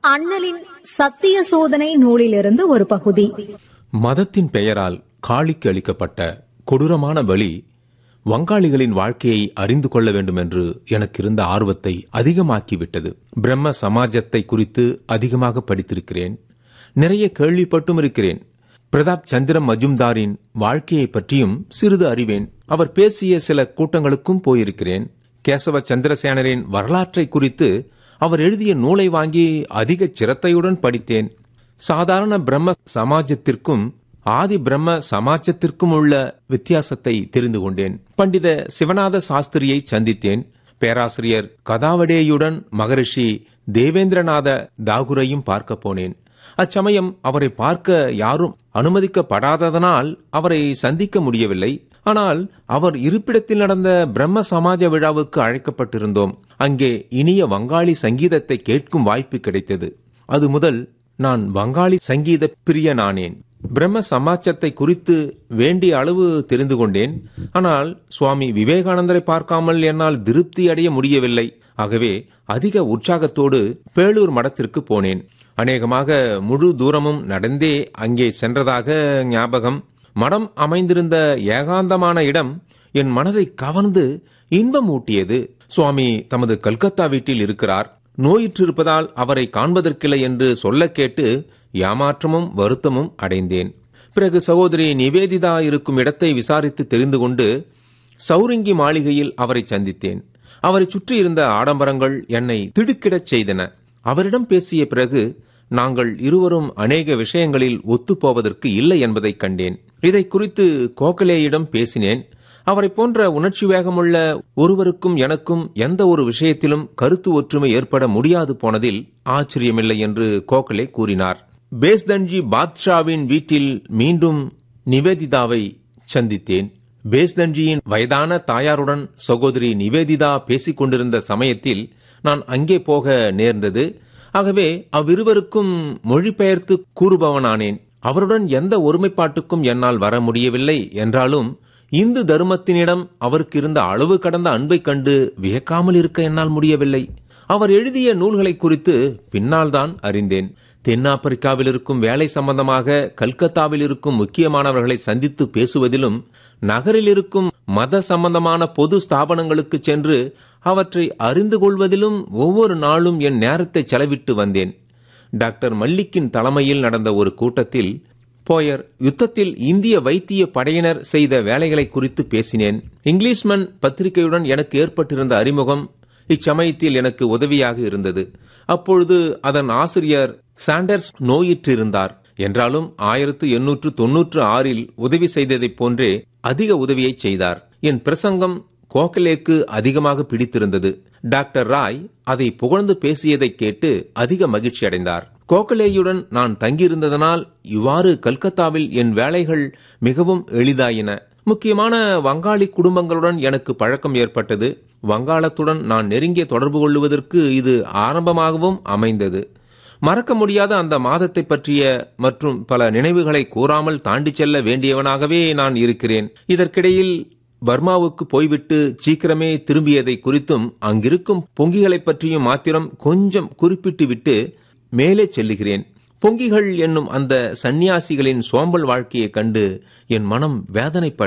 அண்ணலின் சத்திய சோதனை நூலிலிருந்து ஒரு பகுதி மதத்தின் பெயரால் காளிக்கு அளிக்கப்பட்ட கொடூரமான பலி வங்காளிகளின் வாழ்க்கையை அறிந்து கொள்ள வேண்டும் என்று எனக்கு இருந்த ஆர்வத்தை அதிகமாக்கிவிட்டது பிரம்ம சமாஜத்தை குறித்து அதிகமாக படித்திருக்கிறேன் நிறைய கேள்விப்பட்டும் இருக்கிறேன் பிரதாப் சந்திர மஜும்தாரின் வாழ்க்கையை பற்றியும் சிறிது அறிவேன் அவர் பேசிய சில கூட்டங்களுக்கும் போயிருக்கிறேன் கேசவ சந்திரசேனரின் வரலாற்றை குறித்து அவர் எழுதிய நூலை வாங்கி அதிக சிரத்தையுடன் படித்தேன் சாதாரண பிரம்ம சமாஜத்திற்கும் ஆதி பிரம்ம சமாஜத்திற்கும் உள்ள வித்தியாசத்தை தெரிந்து கொண்டேன் பண்டித சிவநாத சாஸ்திரியை சந்தித்தேன் பேராசிரியர் கதாவடேயுடன் மகரிஷி தேவேந்திரநாத தாகுரையும் பார்க்க போனேன் அச்சமயம் அவரை பார்க்க யாரும் அனுமதிக்கப்படாததனால் அவரை சந்திக்க முடியவில்லை ஆனால் அவர் இருப்பிடத்தில் நடந்த பிரம்ம சமாஜ விழாவுக்கு அழைக்கப்பட்டிருந்தோம் அங்கே இனிய வங்காளி சங்கீதத்தை கேட்கும் வாய்ப்பு கிடைத்தது அது முதல் நான் வங்காளி சங்கீத பிரியனானேன் பிரம்ம சமாஜத்தை குறித்து வேண்டிய அளவு தெரிந்து கொண்டேன் ஆனால் சுவாமி விவேகானந்தரை பார்க்காமல் என்னால் திருப்தி அடைய முடியவில்லை ஆகவே அதிக உற்சாகத்தோடு பேளூர் மடத்திற்கு போனேன் அநேகமாக முழு தூரமும் நடந்தே அங்கே சென்றதாக ஞாபகம் மடம் அமைந்திருந்த ஏகாந்தமான இடம் என் மனதை கவர்ந்து இன்பம் ஊட்டியது சுவாமி தமது கல்கத்தா வீட்டில் இருக்கிறார் நோயிற்றிருப்பதால் அவரை காண்பதற்கில்லை என்று சொல்ல கேட்டு ஏமாற்றமும் வருத்தமும் அடைந்தேன் பிறகு சகோதரி நிவேதிதா இருக்கும் இடத்தை விசாரித்து தெரிந்து கொண்டு சௌரிங்கி மாளிகையில் அவரை சந்தித்தேன் அவரை சுற்றி இருந்த ஆடம்பரங்கள் என்னை திடுக்கிடச் செய்தன அவரிடம் பேசிய பிறகு நாங்கள் இருவரும் அநேக விஷயங்களில் ஒத்துப்போவதற்கு இல்லை என்பதை கண்டேன் இதை குறித்து கோகலேயிடம் பேசினேன் அவரை போன்ற உணர்ச்சி வேகமுள்ள ஒருவருக்கும் எனக்கும் எந்த ஒரு விஷயத்திலும் கருத்து ஒற்றுமை ஏற்பட முடியாது போனதில் ஆச்சரியமில்லை என்று கோகலே கூறினார் பேஸ்தன்ஜி பாத்ஷாவின் வீட்டில் மீண்டும் நிவேதிதாவை சந்தித்தேன் பேஸ்தன்ஜியின் வயதான தாயாருடன் சகோதரி நிவேதிதா பேசிக் கொண்டிருந்த சமயத்தில் நான் அங்கே போக நேர்ந்தது ஆகவே அவ்விருவருக்கும் மொழிபெயர்த்து கூறுபவனானேன் அவருடன் எந்த ஒருமைப்பாட்டுக்கும் என்னால் வர முடியவில்லை என்றாலும் இந்து தர்மத்தினிடம் அவருக்கு இருந்த அளவு கடந்த அன்பை கண்டு வியக்காமல் இருக்க என்னால் முடியவில்லை அவர் எழுதிய நூல்களை குறித்து பின்னால் தான் அறிந்தேன் தென்னாப்பிரிக்காவில் இருக்கும் வேலை சம்பந்தமாக கல்கத்தாவில் இருக்கும் முக்கியமானவர்களை சந்தித்து பேசுவதிலும் நகரில் இருக்கும் மத சம்பந்தமான பொது ஸ்தாபனங்களுக்கு சென்று அவற்றை அறிந்து கொள்வதிலும் ஒவ்வொரு நாளும் என் நேரத்தை செலவிட்டு வந்தேன் டாக்டர் மல்லிக்கின் தலைமையில் நடந்த ஒரு கூட்டத்தில் போயர் யுத்தத்தில் இந்திய வைத்திய படையினர் செய்த வேலைகளை குறித்து பேசினேன் இங்கிலீஷ்மன் பத்திரிகையுடன் எனக்கு ஏற்பட்டிருந்த அறிமுகம் இச்சமயத்தில் எனக்கு உதவியாக இருந்தது அப்பொழுது அதன் ஆசிரியர் சாண்டர்ஸ் நோயிற்றிருந்தார் என்றாலும் ஆயிரத்து எண்ணூற்று தொன்னூற்று ஆறில் உதவி செய்ததைப் போன்றே அதிக உதவியை செய்தார் என் பிரசங்கம் கோகலேக்கு அதிகமாக பிடித்திருந்தது டாக்டர் ராய் அதை புகழ்ந்து பேசியதை கேட்டு அதிக மகிழ்ச்சி அடைந்தார் கோகலேயுடன் நான் தங்கியிருந்ததனால் இவ்வாறு கல்கத்தாவில் என் வேலைகள் மிகவும் எளிதாயின முக்கியமான வங்காளி குடும்பங்களுடன் எனக்கு பழக்கம் ஏற்பட்டது வங்காளத்துடன் நான் நெருங்கிய தொடர்பு கொள்வதற்கு இது ஆரம்பமாகவும் அமைந்தது மறக்க முடியாத அந்த மாதத்தை பற்றிய மற்றும் பல நினைவுகளை கூறாமல் தாண்டி செல்ல வேண்டியவனாகவே நான் இருக்கிறேன் இதற்கிடையில் பர்மாவுக்கு போய்விட்டு சீக்கிரமே திரும்பியதை குறித்தும் அங்கிருக்கும் பொங்கிகளை பற்றியும் மாத்திரம் கொஞ்சம் குறிப்பிட்டுவிட்டு மேலே செல்லுகிறேன் பொங்கிகள் என்னும் அந்த சந்நியாசிகளின் சோம்பல் வாழ்க்கையை கண்டு என் மனம் வேதனைப்பட